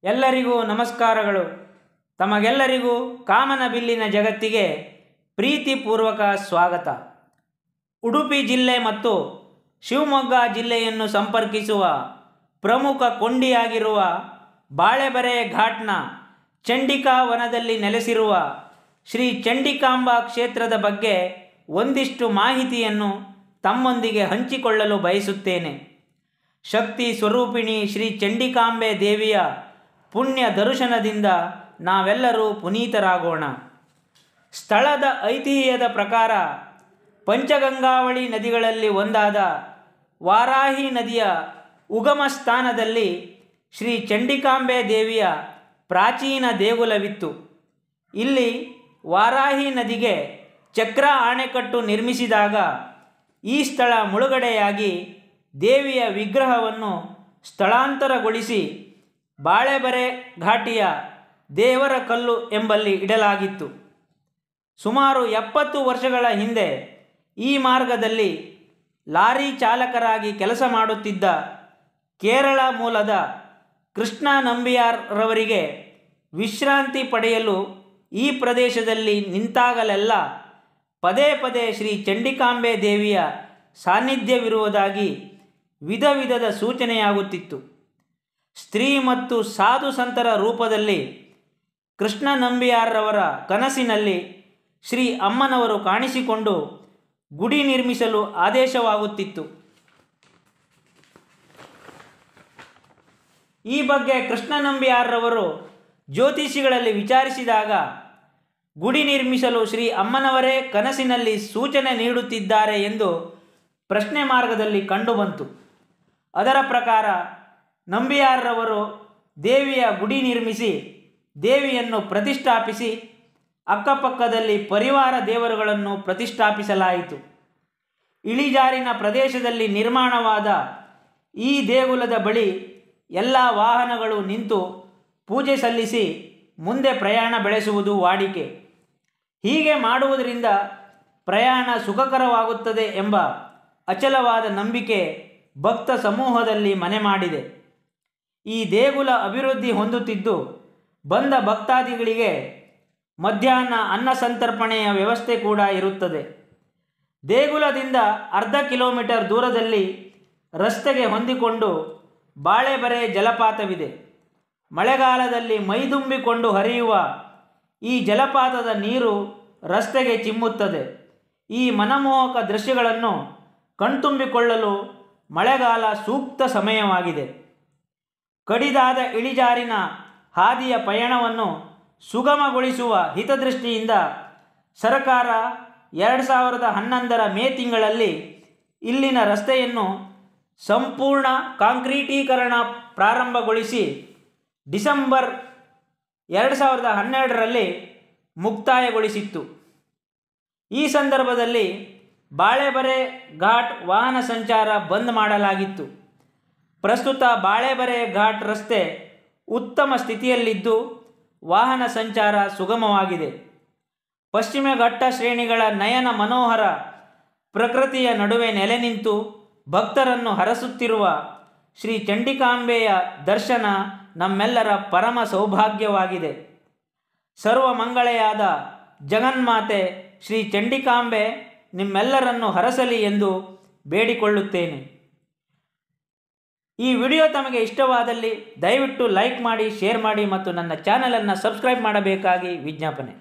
ಎಲ್ಲರಿಗೂ ನಮಸ್ಕಾರಗಳು ತಮಗೆಲ್ಲರಿಗೂ ಕಾಮನ ಬಿಲ್ಲಿನ ಜಗತ್ತಿಗೆ ಪ್ರೀತಿಪೂರ್ವಕ ಸ್ವಾಗತ ಉಡುಪಿ ಜಿಲ್ಲೆ ಮತ್ತು ಶಿವಮೊಗ್ಗ ಜಿಲ್ಲೆಯನ್ನು ಸಂಪರ್ಕಿಸುವ ಪ್ರಮುಖ ಕೊಂಡಿಯಾಗಿರುವ ಬಾಳೆಬರೆ ಘಾಟ್ನ ಚಂಡಿಕಾ ವನದಲ್ಲಿ ನೆಲೆಸಿರುವ ಶ್ರೀ ಚಂಡಿಕಾಂಬಾ ಕ್ಷೇತ್ರದ ಬಗ್ಗೆ ಒಂದಿಷ್ಟು ಮಾಹಿತಿಯನ್ನು ತಮ್ಮೊಂದಿಗೆ ಹಂಚಿಕೊಳ್ಳಲು ಬಯಸುತ್ತೇನೆ ಶಕ್ತಿ ಸ್ವರೂಪಿಣಿ ಶ್ರೀ ಚಂಡಿಕಾಂಬೆ ದೇವಿಯ ಪುಣ್ಯ ದರ್ಶನದಿಂದ ನಾವೆಲ್ಲರೂ ಪುನೀತರಾಗೋಣ ಸ್ಥಳದ ಐತಿಹ್ಯದ ಪ್ರಕಾರ ಪಂಚಗಂಗಾವಳಿ ನದಿಗಳಲ್ಲಿ ಒಂದಾದ ವಾರಾಹಿ ನದಿಯ ಉಗಮ ಸ್ಥಾನದಲ್ಲಿ ಶ್ರೀ ಚಂಡಿಕಾಂಬೆ ದೇವಿಯ ಪ್ರಾಚೀನ ದೇಗುಲವಿತ್ತು ಇಲ್ಲಿ ವಾರಾಹಿ ನದಿಗೆ ಚಕ್ರ ಆಣೆಕಟ್ಟು ನಿರ್ಮಿಸಿದಾಗ ಈ ಸ್ಥಳ ಮುಳುಗಡೆಯಾಗಿ ದೇವಿಯ ವಿಗ್ರಹವನ್ನು ಸ್ಥಳಾಂತರಗೊಳಿಸಿ ಬಾಳೆಬರೆ ಘಾಟಿಯ ದೇವರ ಕಲ್ಲು ಎಂಬಲ್ಲಿ ಇಡಲಾಗಿತ್ತು ಸುಮಾರು ಎಪ್ಪತ್ತು ವರ್ಷಗಳ ಹಿಂದೆ ಈ ಮಾರ್ಗದಲ್ಲಿ ಲಾರಿ ಚಾಲಕರಾಗಿ ಕೆಲಸ ಮಾಡುತ್ತಿದ್ದ ಕೇರಳ ಮೂಲದ ಕೃಷ್ಣ ನಂಬಿಯಾರ್ರವರಿಗೆ ವಿಶ್ರಾಂತಿ ಪಡೆಯಲು ಈ ಪ್ರದೇಶದಲ್ಲಿ ನಿಂತಾಗಲೆಲ್ಲ ಪದೇ ಪದೇ ಶ್ರೀ ಚಂಡಿಕಾಂಬೆ ದೇವಿಯ ಸಾನ್ನಿಧ್ಯವಿರುವುದಾಗಿ ವಿಧ ವಿಧದ ಸೂಚನೆಯಾಗುತ್ತಿತ್ತು ಸ್ತ್ರೀ ಮತ್ತು ಸಾಧು ಸಂತರ ರೂಪದಲ್ಲಿ ಕೃಷ್ಣ ನಂಬಿಯಾರ್ರವರ ಕನಸಿನಲ್ಲಿ ಶ್ರೀ ಅಮ್ಮನವರು ಕಾಣಿಸಿಕೊಂಡು ಗುಡಿ ನಿರ್ಮಿಸಲು ಆದೇಶವಾಗುತ್ತಿತ್ತು ಈ ಬಗ್ಗೆ ಕೃಷ್ಣ ನಂಬಿಯಾರ್ರವರು ಜ್ಯೋತಿಷಿಗಳಲ್ಲಿ ವಿಚಾರಿಸಿದಾಗ ಗುಡಿ ನಿರ್ಮಿಸಲು ಶ್ರೀ ಅಮ್ಮನವರೇ ಕನಸಿನಲ್ಲಿ ಸೂಚನೆ ನೀಡುತ್ತಿದ್ದಾರೆ ಎಂದು ಪ್ರಶ್ನೆ ಮಾರ್ಗದಲ್ಲಿ ಕಂಡುಬಂತು ಅದರ ಪ್ರಕಾರ ನಂಬಿಯಾರ್ರವರು ದೇವಿಯ ಗುಡಿ ನಿರ್ಮಿಸಿ ದೇವಿಯನ್ನು ಪ್ರತಿಷ್ಠಾಪಿಸಿ ಅಕ್ಕಪಕ್ಕದಲ್ಲಿ ಪರಿವಾರ ದೇವರುಗಳನ್ನು ಪ್ರತಿಷ್ಠಾಪಿಸಲಾಯಿತು ಇಳಿಜಾರಿನ ಪ್ರದೇಶದಲ್ಲಿ ನಿರ್ಮಾಣವಾದ ಈ ದೇಗುಲದ ಬಳಿ ಎಲ್ಲ ವಾಹನಗಳು ನಿಂತು ಪೂಜೆ ಸಲ್ಲಿಸಿ ಮುಂದೆ ಪ್ರಯಾಣ ಬೆಳೆಸುವುದು ವಾಡಿಕೆ ಹೀಗೆ ಮಾಡುವುದರಿಂದ ಪ್ರಯಾಣ ಸುಖಕರವಾಗುತ್ತದೆ ಎಂಬ ಅಚಲವಾದ ನಂಬಿಕೆ ಭಕ್ತ ಸಮೂಹದಲ್ಲಿ ಮನೆ ಮಾಡಿದೆ ಈ ದೇಗುಲ ಅಭಿವೃದ್ಧಿ ಹೊಂದುತ್ತಿದ್ದು ಬಂದ ಭಕ್ತಾದಿಗಳಿಗೆ ಮಧ್ಯಾಹ್ನ ಅನ್ನ ಸಂತರ್ಪಣೆಯ ವ್ಯವಸ್ಥೆ ಕೂಡ ಇರುತ್ತದೆ ದೇಗುಲದಿಂದ ಅರ್ಧ ಕಿಲೋಮೀಟರ್ ದೂರದಲ್ಲಿ ರಸ್ತೆಗೆ ಹೊಂದಿಕೊಂಡು ಬಾಳೆಬರೆ ಜಲಪಾತವಿದೆ ಮಳೆಗಾಲದಲ್ಲಿ ಮೈದುಂಬಿಕೊಂಡು ಹರಿಯುವ ಈ ಜಲಪಾತದ ನೀರು ರಸ್ತೆಗೆ ಚಿಮ್ಮುತ್ತದೆ ಈ ಮನಮೋಹಕ ದೃಶ್ಯಗಳನ್ನು ಕಣ್ತುಂಬಿಕೊಳ್ಳಲು ಮಳೆಗಾಲ ಸೂಕ್ತ ಸಮಯವಾಗಿದೆ ಕಡಿದಾದ ಇಳಿಜಾರಿನ ಹಾದಿಯ ಪಯಣವನ್ನು ಸುಗಮಗೊಳಿಸುವ ಹಿತದೃಷ್ಟಿಯಿಂದ ಸರ್ಕಾರ ಎರಡು ಸಾವಿರದ ಹನ್ನೊಂದರ ಮೇ ತಿಂಗಳಲ್ಲಿ ಇಲ್ಲಿನ ರಸ್ತೆಯನ್ನು ಸಂಪೂರ್ಣ ಕಾಂಕ್ರೀಟೀಕರಣ ಪ್ರಾರಂಭಗೊಳಿಸಿ ಡಿಸೆಂಬರ್ ಎರಡು ಸಾವಿರದ ಹನ್ನೆರಡರಲ್ಲಿ ಮುಕ್ತಾಯಗೊಳಿಸಿತ್ತು ಈ ಸಂದರ್ಭದಲ್ಲಿ ಬಾಳೆಬರೆ ಘಾಟ್ ವಾಹನ ಸಂಚಾರ ಬಂದ್ ಮಾಡಲಾಗಿತ್ತು ಪ್ರಸ್ತುತ ಬಾಳೆಬರೆ ಘಾಟ್ ರಸ್ತೆ ಉತ್ತಮ ಸ್ಥಿತಿಯಲ್ಲಿದ್ದು ವಾಹನ ಸಂಚಾರ ಸುಗಮವಾಗಿದೆ ಪಶ್ಚಿಮ ಘಟ್ಟ ಶ್ರೇಣಿಗಳ ನಯನ ಮನೋಹರ ಪ್ರಕೃತಿಯ ನಡುವೆ ನೆಲೆ ನಿಂತು ಭಕ್ತರನ್ನು ಹರಸುತ್ತಿರುವ ಶ್ರೀ ಚಂಡಿಕಾಂಬೆಯ ದರ್ಶನ ನಮ್ಮೆಲ್ಲರ ಪರಮ ಸೌಭಾಗ್ಯವಾಗಿದೆ ಸರ್ವ ಮಂಗಳೆಯಾದ ಜಗನ್ಮಾತೆ ಶ್ರೀ ಚಂಡಿಕಾಂಬೆ ನಿಮ್ಮೆಲ್ಲರನ್ನು ಹರಸಲಿ ಎಂದು ಬೇಡಿಕೊಳ್ಳುತ್ತೇನೆ ಈ ವಿಡಿಯೋ ತಮಗೆ ಇಷ್ಟವಾದಲ್ಲಿ ದಯವಿಟ್ಟು ಲೈಕ್ ಮಾಡಿ ಶೇರ್ ಮಾಡಿ ಮತ್ತು ನನ್ನ ಚಾನಲನ್ನು ಸಬ್ಸ್ಕ್ರೈಬ್ ಮಾಡಬೇಕಾಗಿ ವಿಜ್ಞಾಪನೆ